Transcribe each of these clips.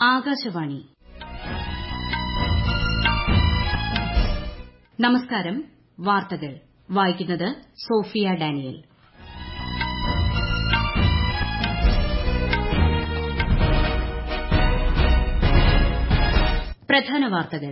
ആകാശവാണി നമസ്കാരം വാർത്തകൾ വായിക്കുന്നത് സോഫിയ ഡാനിയൽ പ്രധാന വാർത്തകൾ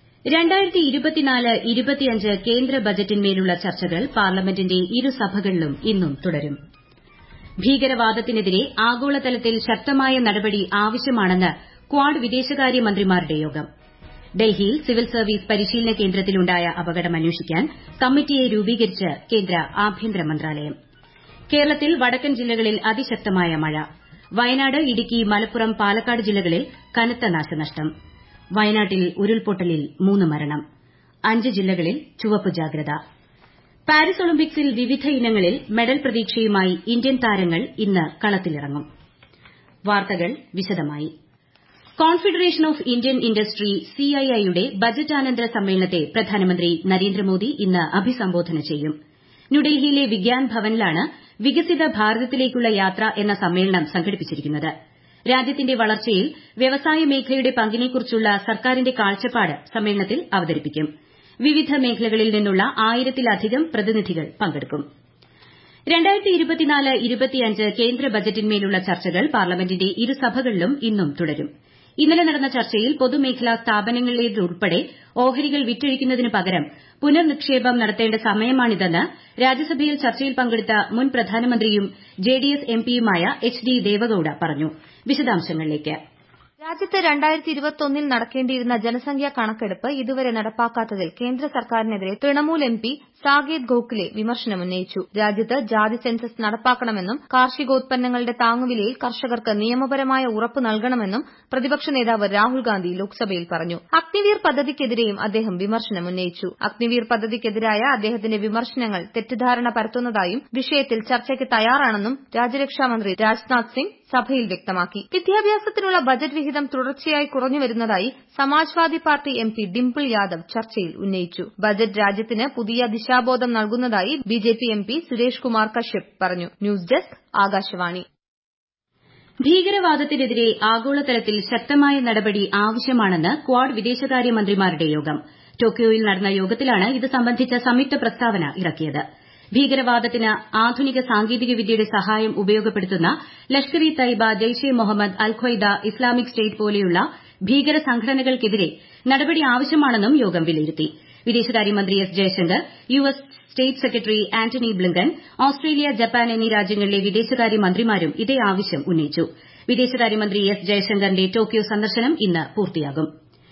കേന്ദ്ര ബജറ്റിന്മേലുള്ള ചർച്ചകൾ പാർലമെന്റിന്റെ ഇരുസഭകളിലും ഇന്നും തുടരും ഭീകരവാദത്തിനെതിരെ ആഗോളതലത്തിൽ ശക്തമായ നടപടി ആവശ്യമാണെന്ന് ക്വാഡ് വിദേശകാര്യ മന്ത്രിമാരുടെ യോഗം ഡൽഹിയിൽ സിവിൽ സർവീസ് പരിശീലന കേന്ദ്രത്തിലുണ്ടായ അപകടം അന്വേഷിക്കാൻ കമ്മിറ്റിയെ രൂപീകരിച്ച് കേന്ദ്ര ആഭ്യന്തര മന്ത്രാലയം കേരളത്തിൽ വടക്കൻ ജില്ലകളിൽ അതിശക്തമായ മഴ വയനാട് ഇടുക്കി മലപ്പുറം പാലക്കാട് ജില്ലകളിൽ കനത്ത നാശനഷ്ടം വയനാട്ടിൽ ഉരുൾപൊട്ടലിൽ മൂന്ന് മരണം അഞ്ച് ജില്ലകളിൽ ചുവപ്പ് ജാഗ്രത പാരീസ് ഒളിമ്പിക്സിൽ വിവിധ ഇനങ്ങളിൽ മെഡൽ പ്രതീക്ഷയുമായി ഇന്ത്യൻ താരങ്ങൾ ഇന്ന് കളത്തിലിറങ്ങും വാർത്തകൾ വിശദമായി കോൺഫെഡറേഷൻ ഓഫ് ഇന്ത്യൻ ഇൻഡസ്ട്രി സിഐഐയുടെ ബജറ്റാനന്തര സമ്മേളനത്തെ പ്രധാനമന്ത്രി നരേന്ദ്രമോദി ഇന്ന് അഭിസംബോധന ചെയ്യും ന്യൂഡൽഹിയിലെ വിഗ്യാൻ ഭവനിലാണ് വികസിത ഭാരതത്തിലേക്കുള്ള യാത്ര എന്ന സമ്മേളനം സംഘടിപ്പിച്ചിരിക്കുന്നത് രാജ്യത്തിന്റെ വളർച്ചയിൽ വ്യവസായ മേഖലയുടെ പങ്കിനെക്കുറിച്ചുള്ള സർക്കാരിന്റെ കാഴ്ചപ്പാട് സമ്മേളനത്തിൽ അവതരിപ്പിക്കും വിവിധ മേഖലകളിൽ നിന്നുള്ള ആയിരത്തിലധികം പ്രതിനിധികൾ പങ്കെടുക്കും കേന്ദ്ര ബജറ്റിന്മേലുള്ള ചർച്ചകൾ പാർലമെന്റിന്റെ ഇരുസഭകളിലും ഇന്നും തുടരും ഇന്നലെ നടന്ന ചർച്ചയിൽ പൊതുമേഖലാ സ്ഥാപനങ്ങളിലേതുൾപ്പെടെ ഓഹരികൾ വിറ്റഴിക്കുന്നതിനു പകരം പുനർനിക്ഷേപം നടത്തേണ്ട സമയമാണിതെന്ന് രാജ്യസഭയിൽ ചർച്ചയിൽ പങ്കെടുത്ത മുൻ പ്രധാനമന്ത്രിയും ജെഡിഎസ് എംപിയുമായ എച്ച് ഡി ദേവഗൌഡ പറഞ്ഞു വിശദാംശങ്ങളിലേക്ക് രാജ്യത്ത് രണ്ടായിരത്തി ഇരുപത്തൊന്നിൽ നടക്കേണ്ടിയിരുന്ന ജനസംഖ്യാ കണക്കെടുപ്പ് ഇതുവരെ നടപ്പാക്കാത്തതിൽ കേന്ദ്ര സർക്കാരിനെതിരെ തൃണമൂൽ എം പി സാകേത് ഗോഖലെ വിമർശനമുന്നയിച്ചു രാജ്യത്ത് ജാതി സെൻസസ് നടപ്പാക്കണമെന്നും കാർഷികോത്പന്നങ്ങളുടെ താങ്ങുവിലയിൽ കർഷകർക്ക് നിയമപരമായ ഉറപ്പ് നൽകണമെന്നും പ്രതിപക്ഷ നേതാവ് രാഹുൽ ഗാന്ധി ലോക്സഭയിൽ പറഞ്ഞു അഗ്നിവീർ പദ്ധതിക്കെതിരെയും അദ്ദേഹം വിമർശനമുന്നയിച്ചു അഗ്നിവീർ പദ്ധതിക്കെതിരായ അദ്ദേഹത്തിന്റെ വിമർശനങ്ങൾ തെറ്റിദ്ധാരണ പരത്തുന്നതായും വിഷയത്തിൽ ചർച്ചയ്ക്ക് തയ്യാറാണെന്നും രാജ്യരക്ഷാമന്ത്രി രാജ്നാഥ് സിംഗ് സഭയിൽ വ്യക്തമാക്കി വിദ്യാഭ്യാസത്തിനുള്ള ബജറ്റ് വിഹിതം തുടർച്ചയായി കുറഞ്ഞുവരുന്നതായി Samajwadi party M P Dimple Yadav ചർച്ചയിൽ ഉന്നയിച്ചു ബജറ്റ് രാജ്യത്തിന് പുതിയ ദിശാബോധം നൽകുന്നതായി BJP M P Suresh Kumar Kashyap പറഞ്ഞു ന്യൂസ് ഡെസ്ക് ആകാശവാണി ഭീകരവാദത്തിനെതിരെ ആഗോളതലത്തിൽ ശക്തമായ നടപടി ആവശ്യമാണെന്ന് ക്വാഡ് വിദേശകാര്യ മന്ത്രിമാരുടെ യോഗം ടോക്കിയോയിൽ നടന്ന യോഗത്തിലാണ് ഇത് സംബന്ധിച്ച സംയുക്ത പ്രസ്താവന ഇറക്കിയത് ഭീകരവാദത്തിന് ആധുനിക സാങ്കേതിക വിദ്യയുടെ സഹായം ഉപയോഗപ്പെടുത്തുന്ന Lashkar e Taiba Jaish e Mohammed al Qaeda Islamic State പോലെയുള്ള ഭീകര സംഘടനകൾക്കെതിരെ നടപടി ആവശ്യമാണെന്നും യോഗം വിലയിരുത്തി വിദേശകാര്യമന്ത്രി S Jaishankar U S State secretary Antony Blinken Australia Japan എന്നീ രാജ്യങ്ങളിലെ വിദേശകാര്യ മന്ത്രിമാരും ഇതേ ആവശ്യം ഉന്നയിച്ചു വിദേശകാര്യമന്ത്രി എസ് ജയശങ്കറിന്റെ ടോക്കിയോ സന്ദർശനം ഇന്ന് പൂർത്തിയാകും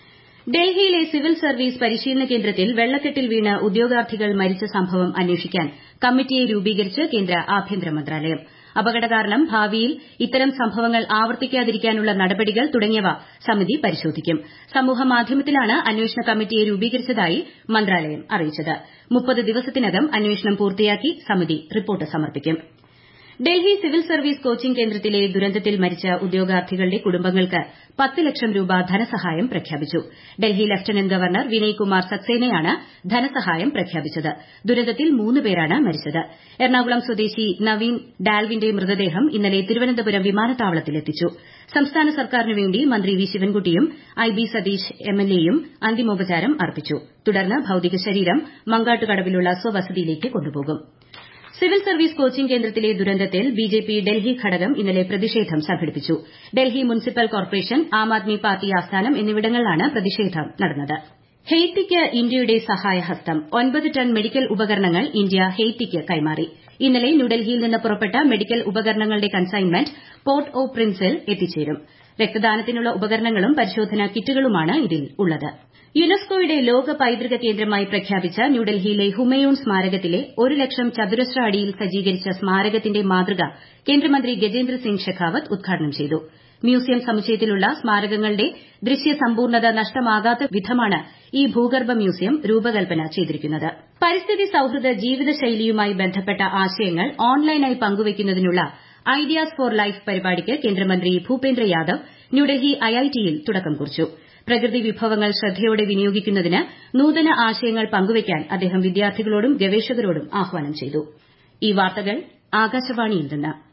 ഡൽഹിയിലെ സിവിൽ സർവീസ് പരിശീലന കേന്ദ്രത്തിൽ വെള്ളക്കെട്ടിൽ വീണ് ഉദ്യോഗാർത്ഥികൾ മരിച്ച സംഭവം അന്വേഷിക്കാൻ കമ്മിറ്റിയെ രൂപീകരിച്ച് കേന്ദ്ര ആഭ്യന്തര മന്ത്രാലയം അപകട കാരണം ഭാവിയിൽ ഇത്തരം സംഭവങ്ങൾ ആവർത്തിക്കാതിരിക്കാനുള്ള നടപടികൾ തുടങ്ങിയവ സമിതി പരിശോധിക്കും സമൂഹമാധ്യമത്തിലാണ് അന്വേഷണ കമ്മിറ്റിയെ രൂപീകരിച്ചതായി മന്ത്രാലയം അറിയിച്ചത് മുപ്പത് ദിവസത്തിനകം അന്വേഷണം പൂർത്തിയാക്കി സമിതി റിപ്പോർട്ട് സമർപ്പിക്കും ഡൽഹി സിവിൽ സർവീസ് കോച്ചിംഗ് കേന്ദ്രത്തിലെ ദുരന്തത്തിൽ മരിച്ച ഉദ്യോഗാർത്ഥികളുടെ കുടുംബങ്ങൾക്ക് പത്ത് ലക്ഷം രൂപ ധനസഹായം പ്രഖ്യാപിച്ചു ഡൽഹി ലഫ്റ്റനന്റ് ഗവർണർ വിനയ് കുമാർ സക്സേനയാണ് ധനസഹായം പ്രഖ്യാപിച്ചത് ദുരന്തത്തിൽ മൂന്ന് പേരാണ് മരിച്ചത് എറണാകുളം സ്വദേശി നവീൻ ഡാൽവിന്റെ മൃതദേഹം ഇന്നലെ തിരുവനന്തപുരം വിമാനത്താവളത്തിൽ എത്തിച്ചു സംസ്ഥാന സർക്കാരിനുവേണ്ടി മന്ത്രി വി ശിവൻകുട്ടിയും ഐ ബി സതീഷ് എംഎൽഎയും അന്തിമോപചാരം അർപ്പിച്ചു തുടർന്ന് ഭൌതിക ശരീരം മങ്കാട്ടുകടവിലുള്ള സ്വവസതിയിലേക്ക് കൊണ്ടുപോകും സിവിൽ സർവീസ് കോച്ചിംഗ് കേന്ദ്രത്തിലെ ദുരന്തത്തിൽ ബിജെപി ഡൽഹി ഘടകം ഇന്നലെ പ്രതിഷേധം സംഘടിപ്പിച്ചു Delhi municipal corporation Aam Aadmi party ആസ്ഥാനം എന്നിവിടങ്ങളിലാണ് പ്രതിഷേധം നടന്നത് ഹെയ്ത്തിക്ക് ഇന്ത്യയുടെ സഹായഹസ്തം ഒൻപത് ടൺ മെഡിക്കൽ ഉപകരണങ്ങൾ ഇന്ത്യ ഹെയ്ത്തിക്ക് കൈമാറി ഇന്നലെ ന്യൂഡൽഹിയിൽ നിന്ന് പുറപ്പെട്ട മെഡിക്കൽ ഉപകരണങ്ങളുടെ കൺസൈൻമെന്റ് പോർട്ട് ഓ പ്രിൻസിൽ എത്തിച്ചേരും രക്തദാനത്തിനുള്ള ഉപകരണങ്ങളും പരിശോധനാ കിറ്റുകളുമാണ് ഇതിൽ ഉള്ളത് യുനെസ്കോയുടെ ലോക പൈതൃക കേന്ദ്രമായി പ്രഖ്യാപിച്ച ന്യൂഡൽഹിയിലെ ഹുമയൂൺ സ്മാരകത്തിലെ ഒരു ലക്ഷം ചതുരശ്ര അടിയിൽ സജ്ജീകരിച്ച സ്മാരകത്തിന്റെ മാതൃക കേന്ദ്രമന്ത്രി ഗജേന്ദ്ര സിംഗ് ഷെഖാവത്ത് ഉദ്ഘാടനം ചെയ്തു മ്യൂസിയം സമുച്ചയത്തിലുള്ള സ്മാരകങ്ങളുടെ ദൃശ്യ സമ്പൂർണ്ണത നഷ്ടമാകാത്ത വിധമാണ് ഈ ഭൂഗർഭ മ്യൂസിയം രൂപകൽപ്പന ചെയ്തിരിക്കുന്നത് പരിസ്ഥിതി സൌഹൃദ ജീവിതശൈലിയുമായി ബന്ധപ്പെട്ട ആശയങ്ങൾ ഓൺലൈനായി പങ്കുവയ്ക്കുന്നതിനുള്ള ഐഡിയാസ് ഫോർ ലൈഫ് പരിപാടിക്ക് കേന്ദ്രമന്ത്രി ഭൂപേന്ദ്ര യാദവ് ന്യൂഡൽഹി ഐഐടിയിൽ തുടക്കം കുറിച്ചു പ്രകൃതി വിഭവങ്ങൾ ശ്രദ്ധയോടെ വിനിയോഗിക്കുന്നതിന് നൂതന ആശയങ്ങൾ പങ്കുവയ്ക്കാൻ അദ്ദേഹം വിദ്യാർത്ഥികളോടും ഗവേഷകരോടും ആഹ്വാനം ചെയ്തു ഈ വാർത്തകൾ ആകാശവാണിയിൽ നിന്ന്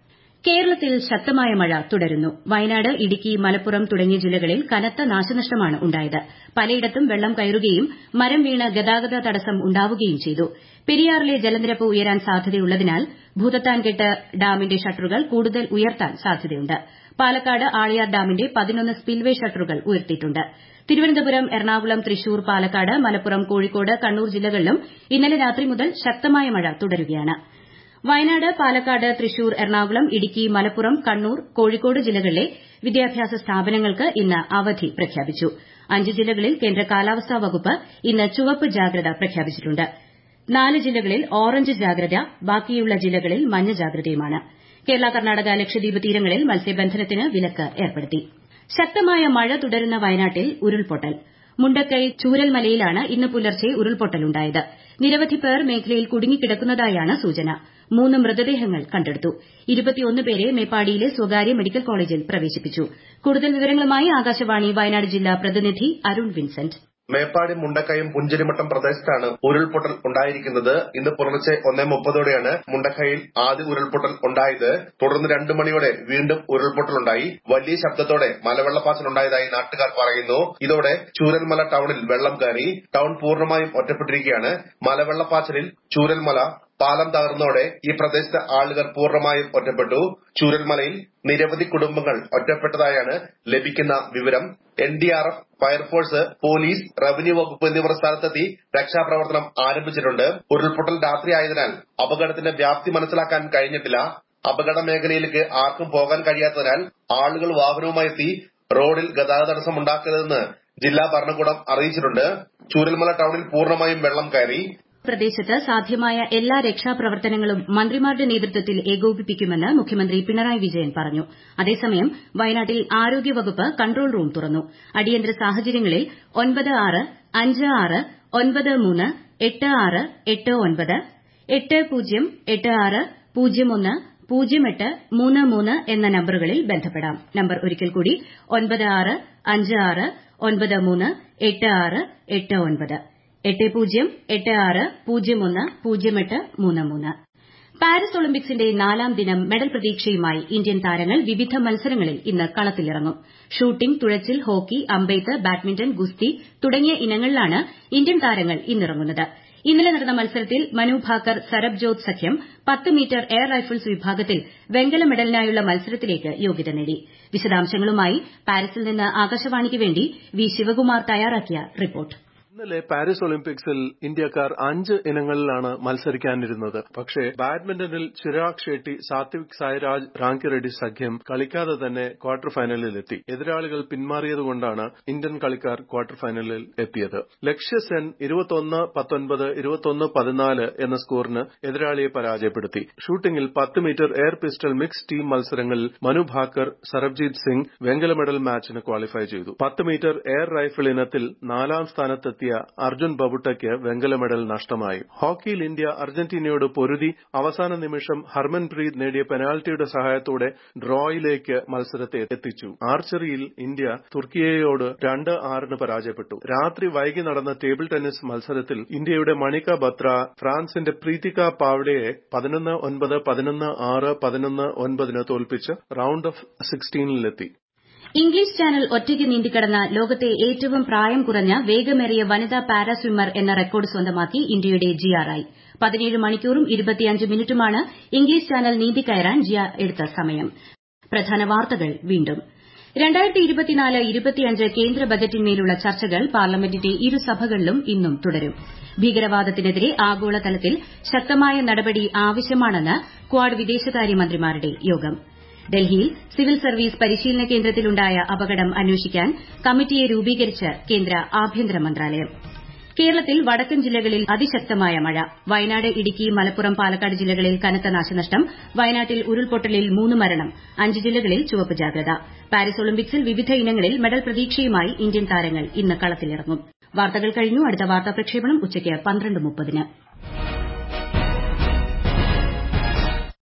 കേരളത്തിൽ ശക്തമായ മഴ തുടരുന്നു വയനാട് ഇടുക്കി മലപ്പുറം തുടങ്ങിയ ജില്ലകളിൽ കനത്ത നാശനഷ്ടമാണ് ഉണ്ടായത് പലയിടത്തും വെള്ളം കയറുകയും മരം വീണ് ഗതാഗത തടസ്സം ഉണ്ടാവുകയും ചെയ്തു പെരിയാറിലെ ജലനിരപ്പ് ഉയരാൻ സാധ്യതയുള്ളതിനാൽ ഭൂതത്താൻകെട്ട് ഡാമിന്റെ ഷട്ടറുകൾ കൂടുതൽ ഉയർത്താൻ സാധ്യതയുണ്ട് പാലക്കാട് ആളിയാർ ഡാമിന്റെ പതിനൊന്ന് സ്പിൽവേ ഷട്ടറുകൾ ഉയർത്തിയിട്ടുണ്ട് തിരുവനന്തപുരം എറണാകുളം തൃശൂർ പാലക്കാട് മലപ്പുറം കോഴിക്കോട് കണ്ണൂർ ജില്ലകളിലും ഇന്നലെ രാത്രി മുതൽ ശക്തമായ മഴ തുടരുകയാണ് വയനാട് പാലക്കാട് തൃശൂർ എറണാകുളം ഇടുക്കി മലപ്പുറം കണ്ണൂർ കോഴിക്കോട് ജില്ലകളിലെ വിദ്യാഭ്യാസ സ്ഥാപനങ്ങൾക്ക് ഇന്ന് അവധി പ്രഖ്യാപിച്ചു അഞ്ച് ജില്ലകളിൽ കേന്ദ്ര കാലാവസ്ഥാ വകുപ്പ് ഇന്ന് ചുവപ്പ് ജാഗ്രത പ്രഖ്യാപിച്ചിട്ടുണ്ട് നാല് ജില്ലകളിൽ ഓറഞ്ച് ജാഗ്രത ബാക്കിയുള്ള ജില്ലകളിൽ മഞ്ഞ ജാഗ്രതയുമാണ് കേരള കർണാടക ലക്ഷദ്വീപ് തീരങ്ങളിൽ മത്സ്യബന്ധനത്തിന് വിലക്ക് ഏർപ്പെടുത്തി ശക്തമായ മഴ തുടരുന്ന വയനാട്ടിൽ ഉരുൾപൊട്ടൽ മുണ്ടക്കൈ ചൂരൽമലയിലാണ് ഇന്ന് പുലർച്ചെ ഉരുൾപൊട്ടലുണ്ടായത് നിരവധി പേർ മേഖലയിൽ കുടുങ്ങിക്കിടക്കുന്നതായാണ് സൂചന മൂന്ന് മൃതദേഹങ്ങൾ കണ്ടെടുത്തു പേരെ മേപ്പാടിയിലെ സ്വകാര്യ മെഡിക്കൽ കോളേജിൽ പ്രവേശിപ്പിച്ചു കൂടുതൽ വിവരങ്ങളുമായി ആകാശവാണി വയനാട് ജില്ലാ പ്രതിനിധി അരുൺ വിൻസെന്റ് മേപ്പാടി മുണ്ടക്കയം പുഞ്ചിരിമട്ടം പ്രദേശത്താണ് ഉരുൾപൊട്ടൽ ഉണ്ടായിരിക്കുന്നത് ഇന്ന് പുലർച്ചെ ഒന്നേ മുപ്പതോടെയാണ് മുണ്ടക്കയിൽ ആദ്യ ഉരുൾപൊട്ടൽ ഉണ്ടായത് തുടർന്ന് രണ്ടു മണിയോടെ വീണ്ടും ഉരുൾപൊട്ടലുണ്ടായി വലിയ ശബ്ദത്തോടെ മലവെള്ളപ്പാച്ചിൽ ഉണ്ടായതായി നാട്ടുകാർ പറയുന്നു ഇതോടെ ചൂരൽമല ടൌണിൽ വെള്ളം കയറി ടൌൺ പൂർണ്ണമായും ഒറ്റപ്പെട്ടിരിക്കുകയാണ് മലവെള്ളപ്പാച്ചിലിൽ ചൂരൽമല പാലം തകർന്നോടെ ഈ പ്രദേശത്തെ ആളുകൾ പൂർണ്ണമായും ഒറ്റപ്പെട്ടു ചൂരൽമലയിൽ നിരവധി കുടുംബങ്ങൾ ഒറ്റപ്പെട്ടതായാണ് ലഭിക്കുന്ന വിവരം N D R F fire force police revenue വകുപ്പ് എന്നിവർ സ്ഥലത്തെത്തി രക്ഷാപ്രവർത്തനം ആരംഭിച്ചിട്ടുണ്ട് ഉരുൾപൊട്ടൽ രാത്രിയായതിനാൽ അപകടത്തിന്റെ വ്യാപ്തി മനസ്സിലാക്കാൻ കഴിഞ്ഞിട്ടില്ല അപകട മേഖലയിലേക്ക് ആർക്കും പോകാൻ കഴിയാത്തതിനാൽ ആളുകൾ വാഹനവുമായി എത്തി റോഡിൽ ഗതാഗത തടസ്സം ഉണ്ടാക്കരുതെന്ന് ജില്ലാ ഭരണകൂടം അറിയിച്ചിട്ടുണ്ട് ചൂരൽമല ടൌണിൽ പൂർണ്ണമായും വെള്ളം കയറി പ്രദേശത്ത് സാധ്യമായ എല്ലാ രക്ഷാപ്രവർത്തനങ്ങളും മന്ത്രിമാരുടെ നേതൃത്വത്തിൽ ഏകോപിപ്പിക്കുമെന്ന് മുഖ്യമന്ത്രി പിണറായി വിജയൻ പറഞ്ഞു അതേസമയം വയനാട്ടിൽ ആരോഗ്യവകുപ്പ് കൺട്രോൾ റൂം തുറന്നു അടിയന്തര സാഹചര്യങ്ങളിൽ ഒൻപത് ആറ് അഞ്ച് ആറ് ഒൻപത് മൂന്ന് എട്ട് ആറ് എട്ട് ഒൻപത് എട്ട് പൂജ്യം എട്ട് ആറ് പൂജ്യം ഒന്ന് പൂജ്യം എട്ട് മൂന്ന് മൂന്ന് എന്ന നമ്പറുകളിൽ ബന്ധപ്പെടാം നമ്പർ ഒരിക്കൽ കൂടി ഒൻപത് ആറ് അഞ്ച് ആറ് ഒൻപത് മൂന്ന് എട്ട് ആറ് എട്ട് ഒൻപത് എട്ട് പൂജ്യം എട്ട് ആറ് പൂജ്യം ഒന്ന് പൂജ്യം എട്ട് മൂന്ന് മൂന്ന് പാരീസ് ഒളിമ്പിക്സിന്റെ നാലാം ദിനം മെഡൽ പ്രതീക്ഷയുമായി ഇന്ത്യൻ താരങ്ങൾ വിവിധ മത്സരങ്ങളിൽ ഇന്ന് കളത്തിലിറങ്ങും ഷൂട്ടിംഗ് തുഴച്ചിൽ ഹോക്കി അമ്പെയ്ത്ത് ബാഡ്മിന്റൺ ഗുസ്തി തുടങ്ങിയ ഇനങ്ങളിലാണ് ഇന്ത്യൻ താരങ്ങൾ ഇന്നിറങ്ങുന്നത് ഇന്നലെ നടന്ന മത്സരത്തിൽ മനു ഭാക്കർ സരബ്ജോത് സഖ്യം പത്ത് മീറ്റർ എയർ റൈഫിൾസ് വിഭാഗത്തിൽ വെങ്കല മെഡലിനായുള്ള മത്സരത്തിലേക്ക് യോഗ്യത നേടി വിശദാംശങ്ങളുമായി പാരീസിൽ നിന്ന് ആകാശവാണിക്ക് വേണ്ടി വി ശിവകുമാർ തയ്യാറാക്കിയ റിപ്പോർട്ട് ഇന്നലെ പാരീസ് ഒളിമ്പിക്സിൽ ഇന്ത്യക്കാർ അഞ്ച് ഇനങ്ങളിലാണ് മത്സരിക്കാനിരുന്നത് പക്ഷേ ബാഡ്മിന്റണിൽ ചിരാഗ് ഷെട്ടി സാത്വിക് സായ്രാജ് റാങ്കിറെഡ്ഡി സഖ്യം കളിക്കാതെ തന്നെ ക്വാർട്ടർ ഫൈനലിലെത്തി എതിരാളികൾ പിന്മാറിയതുകൊണ്ടാണ് ഇന്ത്യൻ കളിക്കാർ ക്വാർട്ടർ ഫൈനലിൽ എത്തിയത് ലക്ഷ്യ സെൻ ഇരുപത്തൊന്ന് പത്തൊൻപത് ഇരുപത്തൊന്ന് പതിനാല് എന്ന സ്കോറിന് എതിരാളിയെ പരാജയപ്പെടുത്തി ഷൂട്ടിംഗിൽ പത്ത് metre air pistol mix team മത്സരങ്ങളിൽ മനു ഭാക്കർ സർബ്ജീത് സിംഗ് വെങ്കല മെഡൽ മാച്ചിന് ക്വാളിഫൈ ചെയ്തു പത്ത് മീറ്റർ എയർ റൈഫിൾ ഇനത്തിൽ നാലാം സ്ഥാനത്തെത്തിയ അർജുൻ ബബുട്ടയ്ക്ക് വെങ്കല മെഡൽ നഷ്ടമായി ഹോക്കിയിൽ ഇന്ത്യ അർജന്റീനയോട് പൊരുതി അവസാന നിമിഷം ഹർമൻപ്രീത് നേടിയ പെനാൽറ്റിയുടെ സഹായത്തോടെ ഡ്രോയിലേക്ക് മത്സരത്തെ എത്തിച്ചു ആർച്ചറിയിൽ ഇന്ത്യ തുർക്കിയയോട് രണ്ട് ആറിന് പരാജയപ്പെട്ടു രാത്രി വൈകി നടന്ന ടേബിൾ ടെന്നീസ് മത്സരത്തിൽ ഇന്ത്യയുടെ മണിക ബത്ര ഫ്രാൻസിന്റെ പ്രീതിക പാവ്ഡയെ പതിനൊന്ന് ഒൻപത് പതിനൊന്ന് ആറ് പതിനൊന്ന് ഒൻപതിന് തോൽപ്പിച്ച് റൌണ്ട് ഓഫ് സിക്സ്റ്റീനിലെത്തി ഇംഗ്ലീഷ് ചാനൽ ഒറ്റയ്ക്ക് നീന്തിക്കടന്ന ലോകത്തെ ഏറ്റവും പ്രായം കുറഞ്ഞ വേഗമേറിയ വനിതാ പാരാ സ്വിമ്മർ എന്ന റെക്കോർഡ് സ്വന്തമാക്കി ഇന്ത്യയുടെ ജിയ റായ് പതിനേഴ് മണിക്കൂറും ഇരുപത്തിയഞ്ച് മിനിറ്റുമാണ് ഇംഗ്ലീഷ് ചാനൽ നീന്തിക്കയറാൻ ജിയ എടുത്ത സമയം പ്രധാന വാർത്തകൾ വീണ്ടും കേന്ദ്ര ബജറ്റിന്മേലുള്ള ചർച്ചകൾ പാർലമെന്റിന്റെ ഇരുസഭകളിലും ഇന്നും തുടരും ഭീകരവാദത്തിനെതിരെ ആഗോളതലത്തിൽ ശക്തമായ നടപടി ആവശ്യമാണെന്ന് ക്വാഡ് വിദേശകാര്യമന്ത്രിമാരുടെ യോഗം ഡൽഹിയിൽ സിവിൽ സർവീസ് പരിശീലന കേന്ദ്രത്തിലുണ്ടായ അപകടം അന്വേഷിക്കാൻ കമ്മിറ്റിയെ രൂപീകരിച്ച് കേന്ദ്ര ആഭ്യന്തര മന്ത്രാലയം കേരളത്തിൽ വടക്കൻ ജില്ലകളിൽ അതിശക്തമായ മഴ വയനാട് ഇടുക്കി മലപ്പുറം പാലക്കാട് ജില്ലകളിൽ കനത്ത നാശനഷ്ടം വയനാട്ടിൽ ഉരുൾപൊട്ടലിൽ മൂന്ന് മരണം അഞ്ച് ജില്ലകളിൽ ചുവപ്പ് ജാഗ്രത പാരീസ് ഒളിമ്പിക്സിൽ വിവിധ ഇനങ്ങളിൽ മെഡൽ പ്രതീക്ഷയുമായി ഇന്ത്യൻ താരങ്ങൾ ഇന്ന് കളത്തിലിറങ്ങും വാർത്തകൾ കഴിഞ്ഞു അടുത്ത വാർത്താ പ്രക്ഷേപണം ഉച്ചയ്ക്ക് പന്ത്രണ്ട് മുപ്പതിന്